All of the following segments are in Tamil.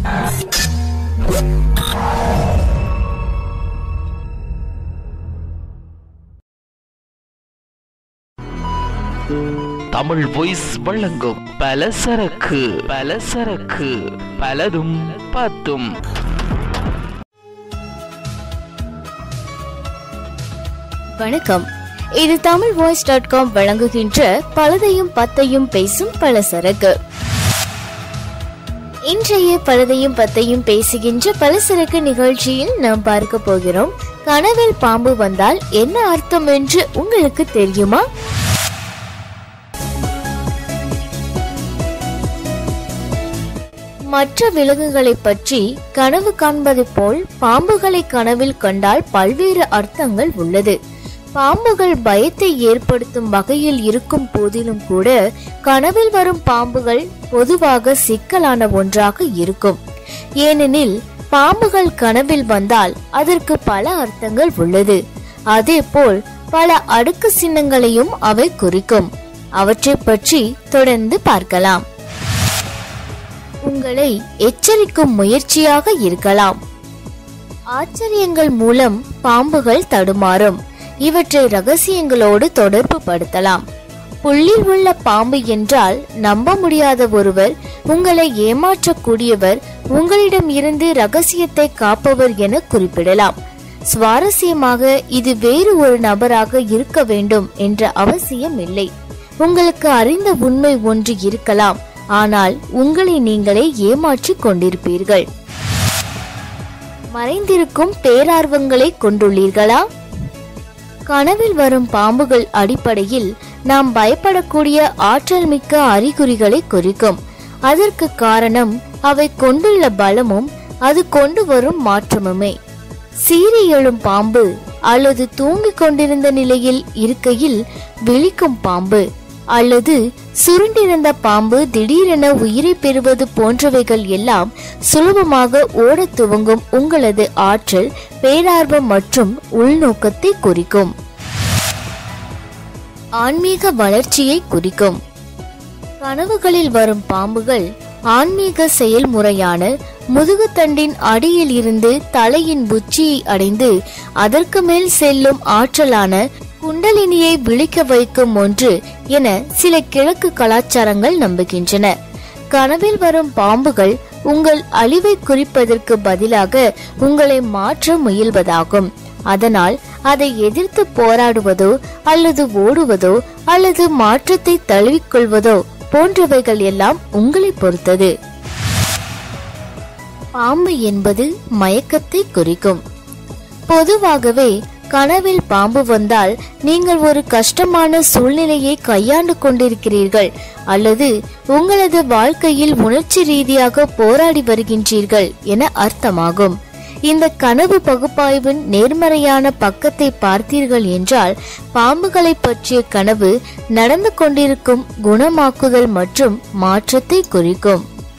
தமிழ் வாய்ஸ் வழங்கும் பலசரக்கு பலசரக்கு பலதும் பத்தும் வணக்கம் இது தமிழ் வாய்ஸ் டாட் காம் வழங்குகின்ற பலதையும் பத்தையும் பேசும் பலசரக்கு இன்றைய பலதையும் பத்தையும் பேசுகின்ற பலசரக்கு நிகழ்ச்சியில் நாம் பார்க்க போகிறோம் கனவில் பாம்பு வந்தால் என்ன அர்த்தம் என்று உங்களுக்கு தெரியுமா மற்ற விலங்குகளைப் பற்றி கனவு காண்பது போல் பாம்புகளை கனவில் கண்டால் பல்வேறு அர்த்தங்கள் உள்ளது பாம்புகள் பயத்தை ஏற்படுத்தும் வகையில் இருக்கும் போதிலும் கூட கனவில் வரும் பாம்புகள் பொதுவாக சிக்கலான ஒன்றாக இருக்கும் ஏனெனில் பாம்புகள் கனவில் வந்தால் அதற்கு பல அர்த்தங்கள் உள்ளது அதேபோல் பல அடுக்கு சின்னங்களையும் அவை குறிக்கும் அவற்றைப் பற்றி தொடர்ந்து பார்க்கலாம் உங்களை எச்சரிக்கும் முயற்சியாக இருக்கலாம் ஆச்சரியங்கள் மூலம் பாம்புகள் தடுமாறும் இவற்றை ரகசியங்களோடு தொடர்பு படுத்தலாம் புள்ளில் உள்ள பாம்பு என்றால் நம்ப முடியாத ஒருவர் உங்களை ஏமாற்றக்கூடியவர் உங்களிடம் இருந்து ரகசியத்தை காப்பவர் என குறிப்பிடலாம் சுவாரஸ்யமாக இது வேறு ஒரு நபராக இருக்க வேண்டும் என்ற அவசியம் இல்லை உங்களுக்கு அறிந்த உண்மை ஒன்று இருக்கலாம் ஆனால் உங்களை நீங்களே ஏமாற்றிக் கொண்டிருப்பீர்கள் மறைந்திருக்கும் பேரார்வங்களை கொண்டுள்ளீர்களா கனவில் வரும் பாம்புகள் அடிப்படையில் நாம் பயப்படக்கூடிய ஆற்றல் மிக்க அறிகுறிகளை குறிக்கும் அதற்கு காரணம் அவை கொண்டுள்ள பலமும் அது கொண்டு வரும் மாற்றமுமே சீறி எழும் பாம்பு அல்லது தூங்கிக் கொண்டிருந்த நிலையில் இருக்கையில் விழிக்கும் பாம்பு அல்லது சுருண்டிருந்த பாம்பு திடீரென உயிரை பெறுவது போன்றவைகள் எல்லாம் சுலபமாக ஓடத் துவங்கும் உங்களது ஆற்றல் பேரார்வம் மற்றும் உள்நோக்கத்தை குறிக்கும் ஆன்மீக வளர்ச்சியை குறிக்கும் கனவுகளில் வரும் பாம்புகள் ஆன்மீக செயல்முறையான முதுகுத்தண்டின் அடியில் இருந்து தலையின் உச்சியை அடைந்து அதற்கு மேல் செல்லும் ஆற்றலான குண்டலினியை விழிக்க வைக்கும் ஒன்று என சில கிழக்கு கலாச்சாரங்கள் நம்புகின்றன கனவில் வரும் பாம்புகள் உங்கள் அழிவை குறிப்பதற்கு பதிலாக உங்களை மாற்ற முயல்வதாகும் அதனால் அதை எதிர்த்து போராடுவதோ அல்லது ஓடுவதோ அல்லது மாற்றத்தை தழுவிக்கொள்வதோ போன்றவைகள் எல்லாம் உங்களை பொறுத்தது பாம்பு என்பது மயக்கத்தை குறிக்கும் பொதுவாகவே கனவில் பாம்பு வந்தால் நீங்கள் ஒரு கஷ்டமான சூழ்நிலையை கையாண்டு கொண்டிருக்கிறீர்கள் அல்லது உங்களது வாழ்க்கையில் உணர்ச்சி ரீதியாக போராடி வருகின்றீர்கள் என அர்த்தமாகும் இந்த கனவு பகுப்பாய்வின் நேர்மறையான பக்கத்தை பார்த்தீர்கள் என்றால் பாம்புகளை பற்றிய கனவு நடந்து கொண்டிருக்கும் குணமாக்குதல் மற்றும் மாற்றத்தை குறிக்கும்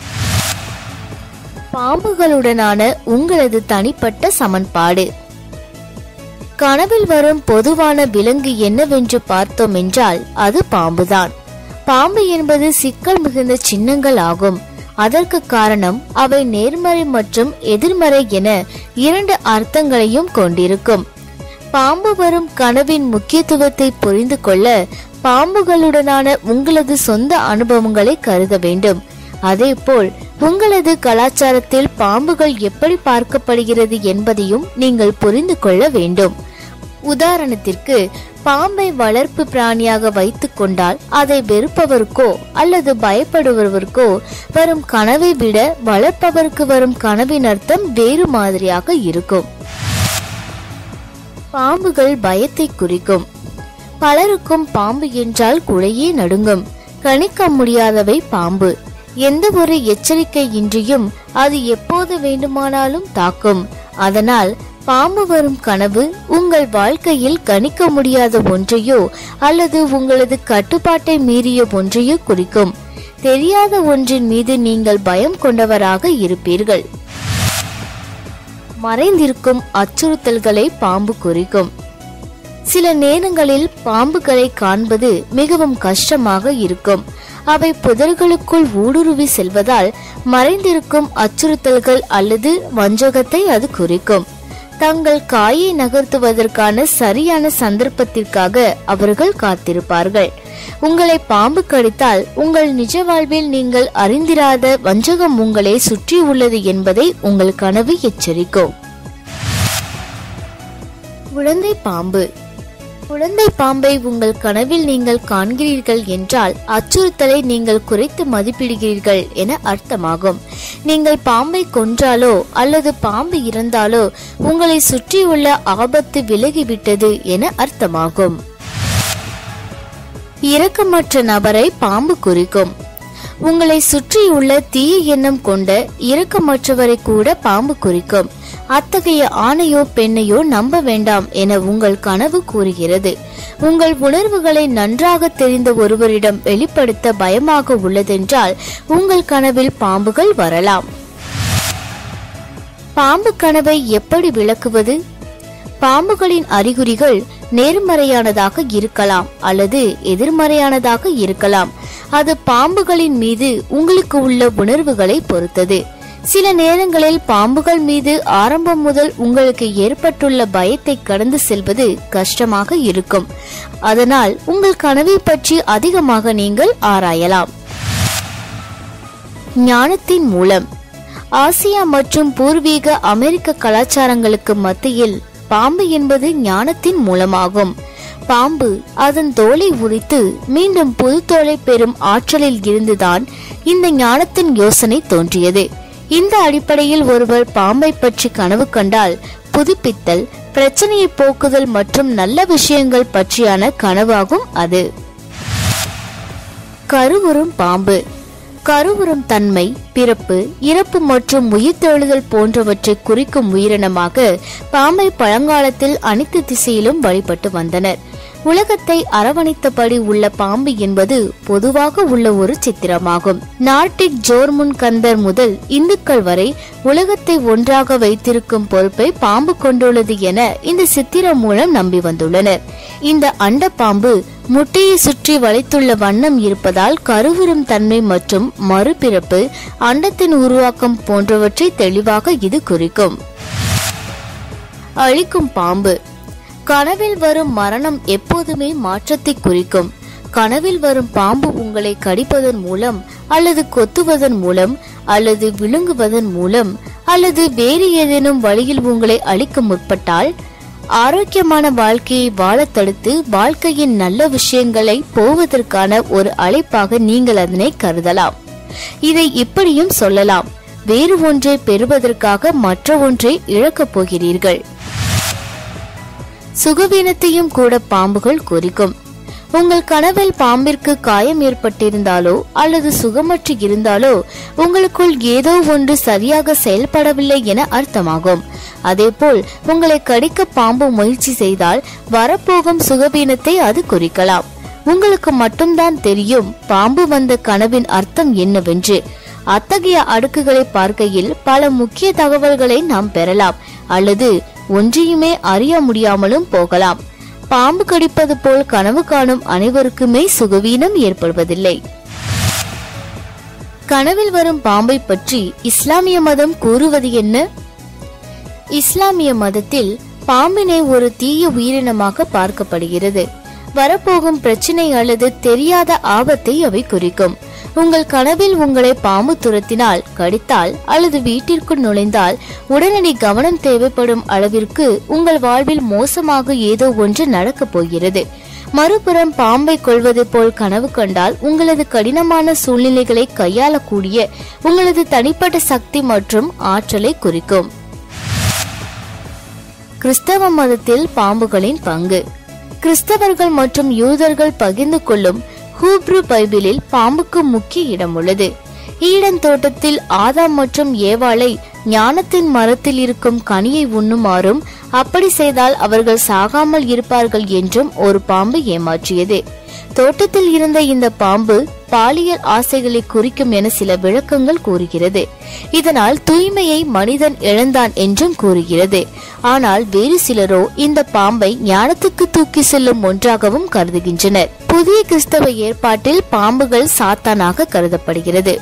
பாம்புகளுடனான உங்களது தனிப்பட்ட சமன்பாடு கனவில் வரும் பொதுவான விலங்கு என்னவென்று பார்த்தோம் என்றால் அது பாம்புதான் பாம்பு என்பது சிக்கல் மிகுந்த சின்னங்கள் ஆகும் அதற்கு காரணம் அவை நேர்மறை மற்றும் எதிர்மறை என இரண்டு அர்த்தங்களையும் கொண்டிருக்கும் பாம்பு வரும் கனவின் முக்கியத்துவத்தை புரிந்து கொள்ள பாம்புகளுடனான உங்களது சொந்த அனுபவங்களை கருத வேண்டும் அதேபோல் உங்களது கலாச்சாரத்தில் பாம்புகள் எப்படி பார்க்கப்படுகிறது என்பதையும் நீங்கள் புரிந்து கொள்ள வேண்டும் உதாரணத்திற்கு பாம்பை வளர்ப்பு பிராணியாக வைத்துக் கொண்டால் அதை வெறுப்பவருக்கோ அல்லது பயப்படுபவருக்கோ வரும் கனவை விட வளர்ப்பவருக்கு வரும் கனவின் அர்த்தம் வேறு மாதிரியாக இருக்கும் பாம்புகள் பயத்தை குறிக்கும் பலருக்கும் பாம்பு என்றால் குழையே நடுங்கும் கணிக்க முடியாதவை பாம்பு எந்த ஒரு எச்சரிக்கை இன்றியும் அது எப்போது வேண்டுமானாலும் தாக்கும் அதனால் பாம்பு வரும் கனவு உங்கள் வாழ்க்கையில் கணிக்க முடியாத ஒன்றையோ அல்லது உங்களது கட்டுப்பாட்டை மீறிய ஒன்றையோ குறிக்கும் தெரியாத ஒன்றின் மீது நீங்கள் பயம் கொண்டவராக இருப்பீர்கள் மறைந்திருக்கும் அச்சுறுத்தல்களை பாம்பு குறிக்கும் சில நேரங்களில் பாம்புகளை காண்பது மிகவும் கஷ்டமாக இருக்கும் அவை புதர்களுக்குள் ஊடுருவி செல்வதால் மறைந்திருக்கும் அச்சுறுத்தல்கள் அல்லது வஞ்சகத்தை அது குறிக்கும் தங்கள் காயை நகர்த்துவதற்கான சரியான சந்தர்ப்பத்திற்காக அவர்கள் காத்திருப்பார்கள் உங்களை பாம்பு கடித்தால் உங்கள் நிஜ வாழ்வில் நீங்கள் அறிந்திராத வஞ்சகம் உங்களை சுற்றி உள்ளது என்பதை உங்கள் கனவு எச்சரிக்கும் குழந்தை பாம்பு குழந்தை பாம்பை உங்கள் கனவில் நீங்கள் காண்கிறீர்கள் என்றால் அச்சுறுத்தலை நீங்கள் குறைத்து மதிப்பிடுகிறீர்கள் என அர்த்தமாகும் நீங்கள் பாம்பை கொன்றாலோ அல்லது பாம்பு இறந்தாலோ உங்களை சுற்றியுள்ள ஆபத்து விலகிவிட்டது என அர்த்தமாகும் இரக்கமற்ற நபரை பாம்பு குறிக்கும் உங்களை சுற்றியுள்ள தீய எண்ணம் கொண்ட இரக்கமற்றவரை கூட பாம்பு குறிக்கும் அத்தகைய ஆணையோ பெண்ணையோ நம்ப வேண்டாம் என உங்கள் கனவு கூறுகிறது உங்கள் உணர்வுகளை நன்றாக தெரிந்த ஒருவரிடம் வெளிப்படுத்த பயமாக உள்ளதென்றால் உங்கள் கனவில் பாம்புகள் வரலாம் பாம்பு கனவை எப்படி விளக்குவது பாம்புகளின் அறிகுறிகள் நேர்மறையானதாக இருக்கலாம் அல்லது எதிர்மறையானதாக இருக்கலாம் அது பாம்புகளின் மீது உங்களுக்கு உள்ள உணர்வுகளை பொறுத்தது சில நேரங்களில் பாம்புகள் மீது ஆரம்பம் முதல் உங்களுக்கு ஏற்பட்டுள்ள பயத்தை கடந்து செல்வது கஷ்டமாக இருக்கும் அதனால் உங்கள் கனவை பற்றி அதிகமாக நீங்கள் ஆராயலாம் ஞானத்தின் மூலம் ஆசியா மற்றும் பூர்வீக அமெரிக்க கலாச்சாரங்களுக்கு மத்தியில் பாம்பு என்பது ஞானத்தின் மூலமாகும் பாம்பு அதன் தோலை உரித்து மீண்டும் புது தோலை பெறும் ஆற்றலில் இருந்துதான் இந்த ஞானத்தின் யோசனை தோன்றியது இந்த அடிப்படையில் ஒருவர் பாம்பை பற்றி கனவு கண்டால் புதுப்பித்தல் பிரச்சனையை போக்குதல் மற்றும் நல்ல விஷயங்கள் பற்றியான கனவாகும் அது கருவுறும் பாம்பு கருவுறும் தன்மை பிறப்பு இறப்பு மற்றும் உயிர்த்தெழுதல் போன்றவற்றை குறிக்கும் உயிரினமாக பாம்பை பழங்காலத்தில் அனைத்து திசையிலும் வழிபட்டு வந்தனர் உலகத்தை அரவணைத்தபடி உள்ள பாம்பு என்பது பொதுவாக உள்ள ஒரு சித்திரமாகும் நார்டிக் ஜோர்முன் கந்தர் முதல் இந்துக்கள் வரை உலகத்தை ஒன்றாக வைத்திருக்கும் பொறுப்பை பாம்பு கொண்டுள்ளது என இந்த சித்திரம் மூலம் நம்பி வந்துள்ளனர் இந்த அண்ட பாம்பு முட்டையை சுற்றி வளைத்துள்ள வண்ணம் இருப்பதால் கருவுறும் தன்மை மற்றும் மறுபிறப்பு அண்டத்தின் உருவாக்கம் போன்றவற்றை தெளிவாக இது குறிக்கும் அழிக்கும் பாம்பு கனவில் வரும் மரணம் எப்போதுமே மாற்றத்தை குறிக்கும் கனவில் வரும் பாம்பு உங்களை கடிப்பதன் மூலம் அல்லது கொத்துவதன் மூலம் அல்லது விழுங்குவதன் மூலம் அல்லது வேறு ஏதேனும் வழியில் உங்களை அழிக்க முற்பட்டால் ஆரோக்கியமான வாழ்க்கையை வாழத் தடுத்து வாழ்க்கையின் நல்ல விஷயங்களை போவதற்கான ஒரு அழைப்பாக நீங்கள் அதனை கருதலாம் இதை இப்படியும் சொல்லலாம் வேறு ஒன்றை பெறுவதற்காக மற்ற ஒன்றை இழக்கப் போகிறீர்கள் சுகவீனத்தையும் கூட பாம்புகள் குறிக்கும் உங்கள் கனவில் பாம்பிற்கு காயம் ஏற்பட்டிருந்தாலோ அல்லது சுகமற்று இருந்தாலோ உங்களுக்குள் ஏதோ ஒன்று சரியாக செயல்படவில்லை என அர்த்தமாகும் அதேபோல் உங்களை கடிக்க பாம்பு முயற்சி செய்தால் வரப்போகும் சுகவீனத்தை அது குறிக்கலாம் உங்களுக்கு மட்டும்தான் தெரியும் பாம்பு வந்த கனவின் அர்த்தம் என்னவென்று அத்தகைய அடுக்குகளை பார்க்கையில் பல முக்கிய தகவல்களை நாம் பெறலாம் அல்லது ஒன்றையுமே அறிய முடியாமலும் போகலாம் பாம்பு கடிப்பது போல் கனவு காணும் அனைவருக்குமே சுகவீனம் ஏற்படுவதில்லை கனவில் வரும் பாம்பை பற்றி இஸ்லாமிய மதம் கூறுவது என்ன இஸ்லாமிய மதத்தில் பாம்பினை ஒரு தீய உயிரினமாக பார்க்கப்படுகிறது வரப்போகும் பிரச்சனை அல்லது தெரியாத ஆபத்தை அவை குறிக்கும் உங்கள் கனவில் உங்களை பாம்பு துரத்தினால் கடித்தால் அல்லது வீட்டிற்குள் நுழைந்தால் உடனடி கவனம் தேவைப்படும் அளவிற்கு உங்கள் வாழ்வில் மோசமாக ஏதோ ஒன்று நடக்கப் போகிறது மறுபுறம் பாம்பை கொள்வது போல் கனவு கண்டால் உங்களது கடினமான சூழ்நிலைகளை கையாளக்கூடிய உங்களது தனிப்பட்ட சக்தி மற்றும் ஆற்றலை குறிக்கும் கிறிஸ்தவ மதத்தில் பாம்புகளின் பங்கு கிறிஸ்தவர்கள் மற்றும் யூதர்கள் பகிர்ந்து கொள்ளும் ஹூப்ரு பைபிளில் பாம்புக்கு முக்கிய இடம் உள்ளது ஈடன் தோட்டத்தில் ஆதாம் மற்றும் ஏவாளை ஞானத்தின் மரத்தில் இருக்கும் கனியை உண்ணுமாறும் அப்படி செய்தால் அவர்கள் சாகாமல் இருப்பார்கள் என்றும் ஒரு பாம்பு ஏமாற்றியது தோட்டத்தில் இருந்த இந்த பாம்பு பாலியல் ஆசைகளை குறிக்கும் என சில விளக்கங்கள் கூறுகிறது இதனால் தூய்மையை மனிதன் இழந்தான் என்றும் கூறுகிறது ஆனால் வேறு சிலரோ இந்த பாம்பை ஞானத்துக்கு தூக்கி செல்லும் ஒன்றாகவும் கருதுகின்றனர் புதிய கிறிஸ்தவ ஏற்பாட்டில் பாம்புகள் சாத்தானாக கருதப்படுகிறது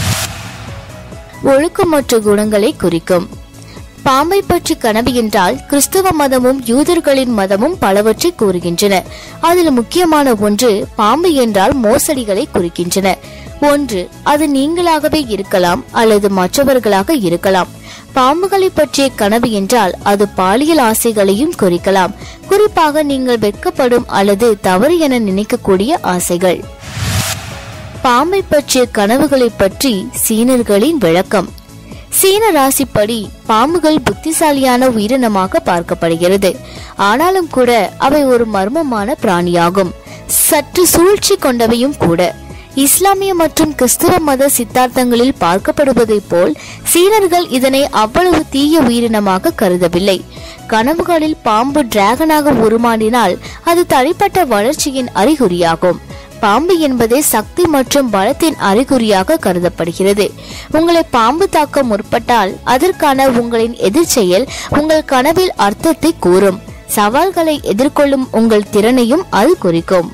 ஒழுக்கமற்ற குணங்களை குறிக்கும் பாம்பை பற்றி கனவு என்றால் கிறிஸ்தவ மதமும் யூதர்களின் மதமும் பலவற்றை கூறுகின்றன அதில் முக்கியமான ஒன்று பாம்பு என்றால் மோசடிகளை குறிக்கின்றன ஒன்று அது நீங்களாகவே இருக்கலாம் அல்லது மற்றவர்களாக இருக்கலாம் பாம்புகளை பற்றிய கனவு என்றால் அது பாலியல் ஆசைகளையும் குறிக்கலாம் குறிப்பாக நீங்கள் வெட்கப்படும் அல்லது தவறு என நினைக்கக்கூடிய ஆசைகள் பாம்பை பற்றிய கனவுகளை பற்றி சீனர்களின் விளக்கம் சீன ராசிப்படி பாம்புகள் புத்திசாலியான உயிரினமாக பார்க்கப்படுகிறது ஆனாலும் கூட அவை ஒரு மர்மமான பிராணியாகும் சற்று சூழ்ச்சி கொண்டவையும் கூட இஸ்லாமிய மற்றும் கிறிஸ்துவ மத சித்தாந்தங்களில் பார்க்கப்படுவதைப் போல் சீனர்கள் இதனை அவ்வளவு தீய உயிரினமாக கருதவில்லை கனவுகளில் பாம்பு டிராகனாக உருமாறினால் அது தனிப்பட்ட வளர்ச்சியின் அறிகுறியாகும் பாம்பு என்பதே சக்தி மற்றும் பலத்தின் அறிகுறியாக கருதப்படுகிறது உங்களை பாம்பு தாக்க முற்பட்டால் அதற்கான உங்களின் எதிர்ச்செயல் உங்கள் கனவில் அர்த்தத்தை கூறும் சவால்களை எதிர்கொள்ளும் உங்கள் திறனையும் அது குறிக்கும்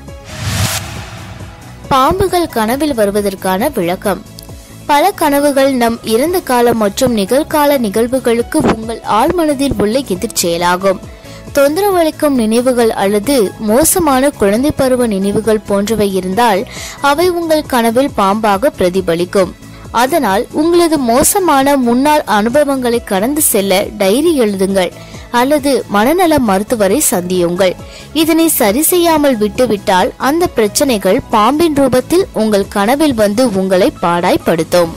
பாம்புகள் கனவில் வருவதற்கான விளக்கம் பல கனவுகள் நம் இறந்த கால மற்றும் நிகழ்கால நிகழ்வுகளுக்கு உங்கள் ஆழ்மனதில் உள்ள எதிர்ச்செயலாகும் தொந்தரவளிக்கும் நினைவுகள் அல்லது மோசமான குழந்தை பருவ நினைவுகள் போன்றவை இருந்தால் அவை உங்கள் கனவில் பாம்பாக பிரதிபலிக்கும் அதனால் உங்களது மோசமான முன்னாள் அனுபவங்களை கடந்து செல்ல டைரி எழுதுங்கள் அல்லது மனநல மருத்துவரை சந்தியுங்கள் இதனை சரி செய்யாமல் விட்டுவிட்டால் அந்த பிரச்சனைகள் பாம்பின் ரூபத்தில் உங்கள் கனவில் வந்து உங்களை பாடாய்படுத்தும்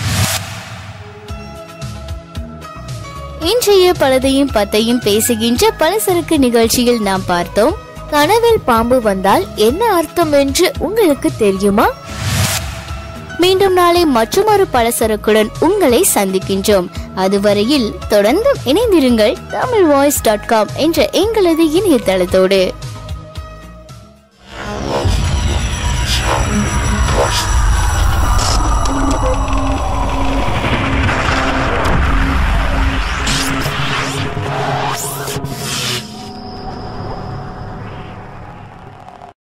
இன்றைய பலதையும் பத்தையும் பேசுகின்ற பலசரக்கு நிகழ்ச்சியில் நாம் பார்த்தோம் கனவில் பாம்பு வந்தால் என்ன அர்த்தம் என்று உங்களுக்கு தெரியுமா மீண்டும் நாளை மற்றொரு பலசரக்குடன் உங்களை சந்திக்கின்றோம் அதுவரையில் தொடர்ந்தும் இணைந்திருங்கள் தமிழ் வாய்ஸ் டாட் காம் என்ற எங்களது இணையதளத்தோடு